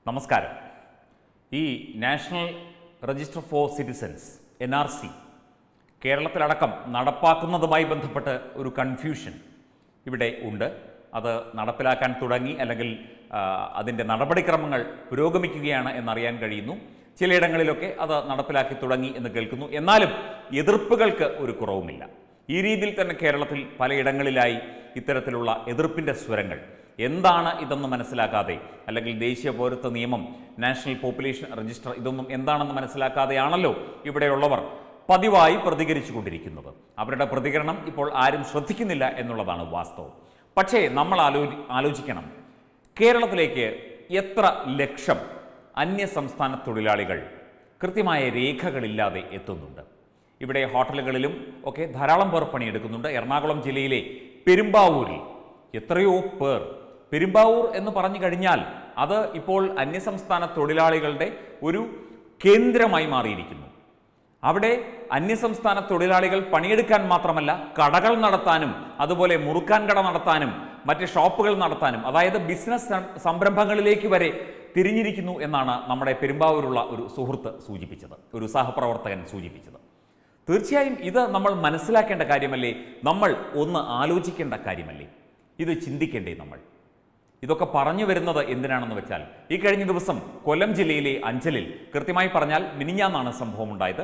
നമസ്കാരം ഈ national register for citizens N R C കേരളത്തിലടക്കം നടപ്പാക്കുന്നതുമായി ബന്ധപ്പെട്ട് ഒരു കൺഫ്യൂഷൻ ഇവിടെ ഉണ്ട് അത് നടപ്പിലാക്കാൻ തുടങ്ങി അല്ലെങ്കിൽ ആ, അതിൻ്റെ നടപടിക്രമങ്ങൾ പുരോഗമിക്കുകയാണ് എന്നറിയാൻ കഴിയുന്നു ചിലയിടങ്ങളിലൊക്കെ അത് നടപ്പിലാക്കി തുടങ്ങി എന്ന് കേൾക്കുന്നു എന്നാലും എതിർപ്പുകൾക്ക് ഒരു കുറവുമില്ല ഈ രീതിയിൽ തന്നെ കേരളത്തിൽ പലയിടങ്ങളിലായി ഇത്തരത്തിലുള്ള എതിർപ്പിൻ്റെ സ്വരങ്ങൾ എന്താണ് ഇതെന്ന് മനസ്സിലാക്കാതെ അല്ലെങ്കിൽ ദേശീയ പൗരത്വ നിയമം നാഷണൽ പോപ്പുലേഷൻ രജിസ്റ്റർ ഇതൊന്നും എന്താണെന്ന് മനസ്സിലാക്കാതെയാണല്ലോ ഇവിടെയുള്ളവർ പതിവായി പ്രതികരിച്ചു കൊണ്ടിരിക്കുന്നത് അവരുടെ പ്രതികരണം ഇപ്പോൾ ആരും ശ്രദ്ധിക്കുന്നില്ല എന്നുള്ളതാണ് വാസ്തവം പക്ഷേ നമ്മൾ ആലോ ആലോചിക്കണം കേരളത്തിലേക്ക് എത്ര ലക്ഷം അന്യ സംസ്ഥാന തൊഴിലാളികൾ കൃത്യമായ രേഖകളില്ലാതെ എത്തുന്നുണ്ട് ഇവിടെ ഹോട്ടലുകളിലും ഒക്കെ ധാരാളം പേർ പണിയെടുക്കുന്നുണ്ട് എറണാകുളം ജില്ലയിലെ പെരുമ്പാവൂരിൽ എത്രയോ പേർ പെരുമ്പാവൂർ എന്ന് പറഞ്ഞു കഴിഞ്ഞാൽ അത് ഇപ്പോൾ അന്യസംസ്ഥാന തൊഴിലാളികളുടെ ഒരു കേന്ദ്രമായി മാറിയിരിക്കുന്നു അവിടെ അന്യസംസ്ഥാന തൊഴിലാളികൾ പണിയെടുക്കാൻ മാത്രമല്ല കടകൾ നടത്താനും അതുപോലെ മുറുക്കാൻ കട നടത്താനും മറ്റ് ഷോപ്പുകൾ നടത്താനും അതായത് ബിസിനസ് സം- സംരംഭങ്ങളിലേക്ക് വരെ തിരിഞ്ഞിരിക്കുന്നു എന്നാണ് നമ്മുടെ പെരുമ്പാവൂരുള്ള ഒരു സുഹൃത്ത് സൂചിപ്പിച്ചത് ഒരു സഹപ്രവർത്തകൻ സൂചിപ്പിച്ചത് തീർച്ചയായും ഇത് നമ്മൾ മനസ്സിലാക്കേണ്ട കാര്യമല്ലേ നമ്മൾ ഒന്ന് ആലോചിക്കേണ്ട കാര്യമല്ലേ ഇത് ചിന്തിക്കേണ്ടേ നമ്മൾ ഇതൊക്കെ പറഞ്ഞു വരുന്നത് എന്തിനാണെന്ന് വെച്ചാൽ ഈ കഴിഞ്ഞ ദിവസം കൊല്ലം ജില്ലയിലെ അഞ്ചലിൽ കൃത്യമായി പറഞ്ഞാൽ മിനിഞ്ഞാന്നാണ് സംഭവം ഉണ്ടായത്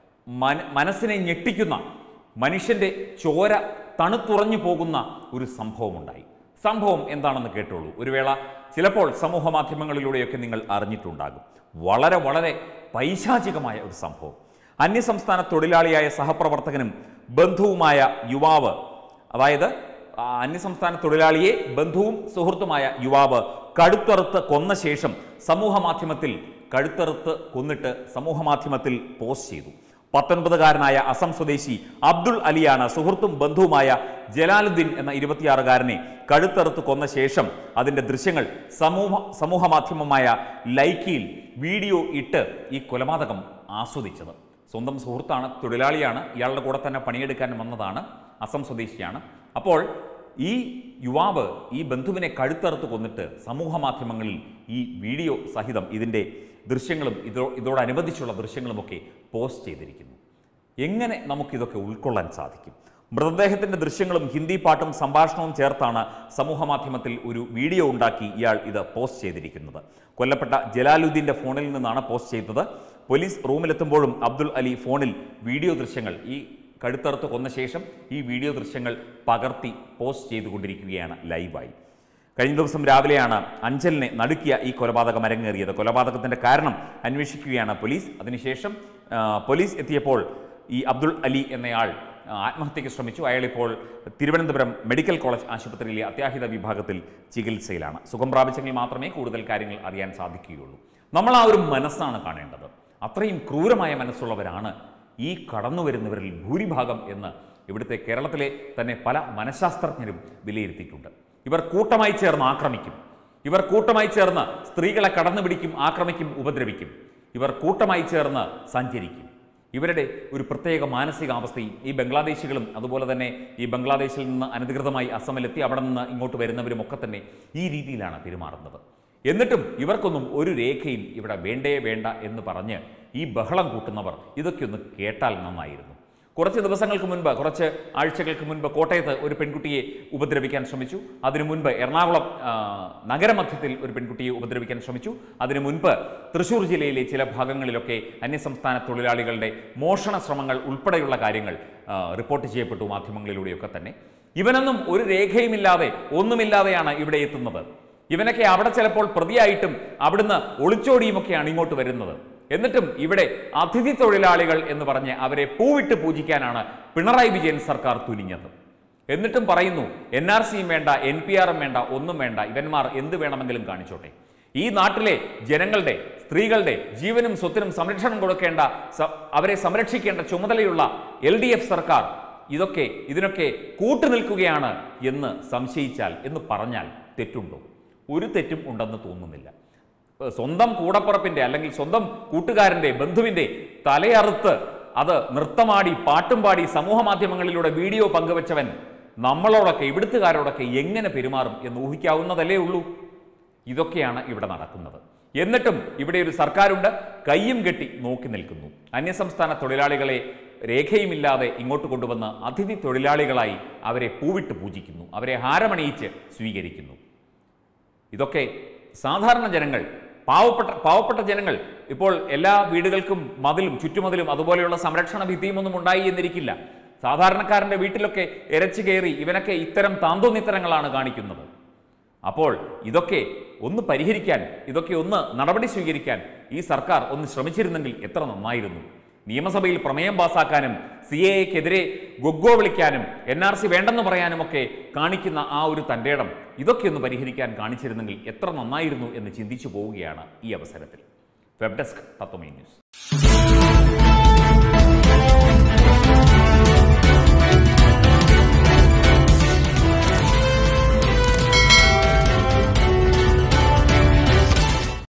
മന മനസ്സിനെ ഞെട്ടിക്കുന്ന മനുഷ്യന്റെ ചോര തണുത്തുറഞ്ഞു പോകുന്ന ഒരു സംഭവമുണ്ടായി സംഭവം എന്താണെന്ന് കേട്ടോളൂ ഒരു വേള ചിലപ്പോൾ സമൂഹ മാധ്യമങ്ങളിലൂടെയൊക്കെ നിങ്ങൾ അറിഞ്ഞിട്ടുണ്ടാകും വളരെ വളരെ പൈശാചികമായ ഒരു സംഭവം അന്യസംസ്ഥാന തൊഴിലാളിയായ സഹപ്രവർത്തകനും ബന്ധുവുമായ യുവാവ് അതായത് ആ അന്യസംസ്ഥാന തൊഴിലാളിയെ ബന്ധുവും സുഹൃത്തുമായ യുവാവ് കഴുത്തറുത്ത് കൊന്ന ശേഷം സമൂഹ മാധ്യമത്തിൽ കഴുത്തറുത്ത് കൊന്നിട്ട് സമൂഹ മാധ്യമത്തിൽ പോസ്റ്റ് ചെയ്തു പത്തൊൻപതുകാരനായ അസം സ്വദേശി അബ്ദുൾ അലിയാണ് സുഹൃത്തും ബന്ധുവുമായ ജലാലുദ്ദീൻ എന്ന ഇരുപത്തിയാറുകാരനെ കഴുത്തറുത്ത് കൊന്ന ശേഷം അതിന്റെ ദൃശ്യങ്ങൾ സമൂഹ സമൂഹ മാധ്യമമായ ലൈക്കിയിൽ വീഡിയോ ഇട്ട് ഈ കൊലപാതകം ആസ്വദിച്ചത് സ്വന്തം സുഹൃത്താണ് തൊഴിലാളിയാണ് ഇയാളുടെ കൂടെ തന്നെ പണിയെടുക്കാൻ വന്നതാണ് അസം സ്വദേശിയാണ് അപ്പോൾ ഈ യുവാവ് ഈ ബന്ധുവിനെ കഴുത്തറുത്ത് കൊന്നിട്ട് സമൂഹ മാധ്യമങ്ങളിൽ ഈ വീഡിയോ സഹിതം ഇതിൻ്റെ ദൃശ്യങ്ങളും ഇതോ ഇതോടനുബന്ധിച്ചുള്ള ദൃശ്യങ്ങളുമൊക്കെ പോസ്റ്റ് ചെയ്തിരിക്കുന്നു എങ്ങനെ നമുക്കിതൊക്കെ ഉൾക്കൊള്ളാൻ സാധിക്കും മൃതദേഹത്തിന്റെ ദൃശ്യങ്ങളും ഹിന്ദി പാട്ടും സംഭാഷണവും ചേർത്താണ് സമൂഹ മാധ്യമത്തിൽ ഒരു വീഡിയോ ഉണ്ടാക്കി ഇയാൾ ഇത് പോസ്റ്റ് ചെയ്തിരിക്കുന്നത് കൊല്ലപ്പെട്ട ജലാലുദ്ദീന്റെ ഫോണിൽ നിന്നാണ് പോസ്റ്റ് ചെയ്തത് പോലീസ് റൂമിലെത്തുമ്പോഴും അബ്ദുൾ അലി ഫോണിൽ വീഡിയോ ദൃശ്യങ്ങൾ ഈ കഴുത്തറുത്ത് കൊന്ന ശേഷം ഈ വീഡിയോ ദൃശ്യങ്ങൾ പകർത്തി പോസ്റ്റ് ചെയ്തുകൊണ്ടിരിക്കുകയാണ് ലൈവായി കഴിഞ്ഞ ദിവസം രാവിലെയാണ് അഞ്ചലിനെ നടുക്കിയ ഈ കൊലപാതകം അരങ്ങേറിയത് കൊലപാതകത്തിന്റെ കാരണം അന്വേഷിക്കുകയാണ് പോലീസ് അതിനുശേഷം ആ, പോലീസ് എത്തിയപ്പോൾ ഈ അബ്ദുൾ അലി എന്നയാൾ ആ, ആത്മഹത്യയ്ക്ക് ശ്രമിച്ചു അയാളിപ്പോൾ തിരുവനന്തപുരം മെഡിക്കൽ കോളേജ് ആശുപത്രിയിലെ അത്യാഹിത വിഭാഗത്തിൽ ചികിത്സയിലാണ് സുഖം പ്രാപിച്ചെങ്കിൽ മാത്രമേ കൂടുതൽ കാര്യങ്ങൾ അറിയാൻ സാധിക്കുകയുള്ളൂ നമ്മൾ ആ ഒരു മനസ്സാണ് കാണേണ്ടത് അത്രയും ക്രൂരമായ മനസ്സുള്ളവരാണ് ഈ കടന്നു വരുന്നവരിൽ ഭൂരിഭാഗം എന്ന് ഇവിടുത്തെ കേരളത്തിലെ തന്നെ പല മനഃശാസ്ത്രജ്ഞരും വിലയിരുത്തിയിട്ടുണ്ട് ഇവർ കൂട്ടമായി ചേർന്ന് ആക്രമിക്കും ഇവർ കൂട്ടമായി ചേർന്ന് സ്ത്രീകളെ കടന്നു പിടിക്കും ആക്രമിക്കും ഉപദ്രവിക്കും ഇവർ കൂട്ടമായി ചേർന്ന് സഞ്ചരിക്കും ഇവരുടെ ഒരു പ്രത്യേക മാനസികാവസ്ഥയും ഈ ബംഗ്ലാദേശികളും അതുപോലെ തന്നെ ഈ ബംഗ്ലാദേശിൽ നിന്ന് അനധികൃതമായി അസമിലെത്തി അവിടെ നിന്ന് ഇങ്ങോട്ട് വരുന്നവരും ഒക്കെ തന്നെ ഈ രീതിയിലാണ് പെരുമാറുന്നത് എന്നിട്ടും ഇവർക്കൊന്നും ഒരു രേഖയും ഇവിടെ വേണ്ടേ വേണ്ട എന്ന് പറഞ്ഞ് ഈ ബഹളം കൂട്ടുന്നവർ ഇതൊക്കെ ഒന്ന് കേട്ടാൽ നന്നായിരുന്നു കുറച്ച് ദിവസങ്ങൾക്ക് മുൻപ് കുറച്ച് ആഴ്ചകൾക്ക് മുൻപ് കോട്ടയത്ത് ഒരു പെൺകുട്ടിയെ ഉപദ്രവിക്കാൻ ശ്രമിച്ചു അതിനു മുൻപ് എറണാകുളം ആ, നഗരമധ്യത്തിൽ ഒരു പെൺകുട്ടിയെ ഉപദ്രവിക്കാൻ ശ്രമിച്ചു അതിനു മുൻപ് തൃശൂർ ജില്ലയിലെ ചില ഭാഗങ്ങളിലൊക്കെ അന്യസംസ്ഥാന തൊഴിലാളികളുടെ മോഷണ ശ്രമങ്ങൾ ഉൾപ്പെടെയുള്ള കാര്യങ്ങൾ ആ, റിപ്പോർട്ട് ചെയ്യപ്പെട്ടു മാധ്യമങ്ങളിലൂടെയൊക്കെ തന്നെ ഇവനൊന്നും ഒരു രേഖയുമില്ലാതെ ഒന്നുമില്ലാതെയാണ് ഇവിടെ എത്തുന്നത് ഇവനൊക്കെ അവിടെ ചിലപ്പോൾ പ്രതിയായിട്ടും അവിടുന്ന് ഒളിച്ചോടിയുമൊക്കെയാണ് ഇങ്ങോട്ട് വരുന്നത് എന്നിട്ടും ഇവിടെ അതിഥി തൊഴിലാളികൾ എന്ന് പറഞ്ഞ് അവരെ പൂവിട്ട് പൂജിക്കാനാണ് പിണറായി വിജയൻ സർക്കാർ തുനിഞ്ഞത് എന്നിട്ടും പറയുന്നു എൻ ആർ സിയും വേണ്ട എൻ പി ആറും വേണ്ട ഒന്നും വേണ്ട ഇവന്മാർ എന്ത് വേണമെങ്കിലും കാണിച്ചോട്ടെ ഈ നാട്ടിലെ ജനങ്ങളുടെ സ്ത്രീകളുടെ ജീവനും സ്വത്തിനും സംരക്ഷണം കൊടുക്കേണ്ട സ- അവരെ സംരക്ഷിക്കേണ്ട ചുമതലയുള്ള എൽ ഡി എഫ് സർക്കാർ ഇതൊക്കെ ഇതിനൊക്കെ കൂട്ടുനിൽക്കുകയാണ് എന്ന് സംശയിച്ചാൽ എന്ന് പറഞ്ഞാൽ തെറ്റുണ്ടോ ഒരു തെറ്റും ഉണ്ടെന്ന് തോന്നുന്നില്ല ഏഹ് സ്വന്തം കൂടപ്പുറപ്പിന്റെ അല്ലെങ്കിൽ സ്വന്തം കൂട്ടുകാരന്റെ ബന്ധുവിന്റെ തലയറുത്ത് അത് നൃത്തമാടി പാട്ടും പാടി സമൂഹ മാധ്യമങ്ങളിലൂടെ വീഡിയോ പങ്കുവച്ചവൻ നമ്മളോടൊക്കെ ഇവിടുത്തുകാരോടൊക്കെ എങ്ങനെ പെരുമാറും എന്ന് ഊഹിക്കാവുന്നതല്ലേ ഉള്ളൂ ഇതൊക്കെയാണ് ഇവിടെ നടക്കുന്നത് എന്നിട്ടും ഇവിടെ ഒരു സർക്കാരുണ്ട് കയ്യും കെട്ടി നോക്കി നിൽക്കുന്നു അന്യസംസ്ഥാന തൊഴിലാളികളെ രേഖയുമില്ലാതെ ഇങ്ങോട്ട് കൊണ്ടുവന്ന് അതിഥി തൊഴിലാളികളായി അവരെ പൂവിട്ട് പൂജിക്കുന്നു അവരെ ഹാരമണിയിച്ച് സ്വീകരിക്കുന്നു ഇതൊക്കെ സാധാരണ ജനങ്ങൾ പാവപ്പെട്ട പാവപ്പെട്ട ജനങ്ങൾ ഇപ്പോൾ എല്ലാ വീടുകൾക്കും മതിലും ചുറ്റുമതിലും അതുപോലെയുള്ള സംരക്ഷണ ഭിത്തിയും ഒന്നും ഉണ്ടായി എന്നിരിക്കില്ല സാധാരണക്കാരൻ്റെ വീട്ടിലൊക്കെ ഇരച്ചു കയറി ഇവനൊക്കെ ഇത്തരം താന്തോന്നിത്തരങ്ങളാണ് കാണിക്കുന്നത് അപ്പോൾ ഇതൊക്കെ ഒന്ന് പരിഹരിക്കാൻ ഇതൊക്കെ ഒന്ന് നടപടി സ്വീകരിക്കാൻ ഈ സർക്കാർ ഒന്ന് ശ്രമിച്ചിരുന്നെങ്കിൽ എത്ര നന്നായിരുന്നു നിയമസഭയിൽ പ്രമേയം പാസാക്കാനും സി എ എക്കെതിരെ ഗൊഗ്ഗോ വിളിക്കാനും എൻ ആർ സി വേണ്ടെന്ന് പറയാനുമൊക്കെ കാണിക്കുന്ന ആ ഒരു തൻ്റെ ഇടം ഇതൊക്കെ ഒന്ന് പരിഹരിക്കാൻ കാണിച്ചിരുന്നെങ്കിൽ എത്ര നന്നായിരുന്നു എന്ന് ചിന്തിച്ചു പോവുകയാണ് ഈ അവസരത്തിൽ വെബ് ഡെസ്ക് തത്വമേ ന്യൂസ്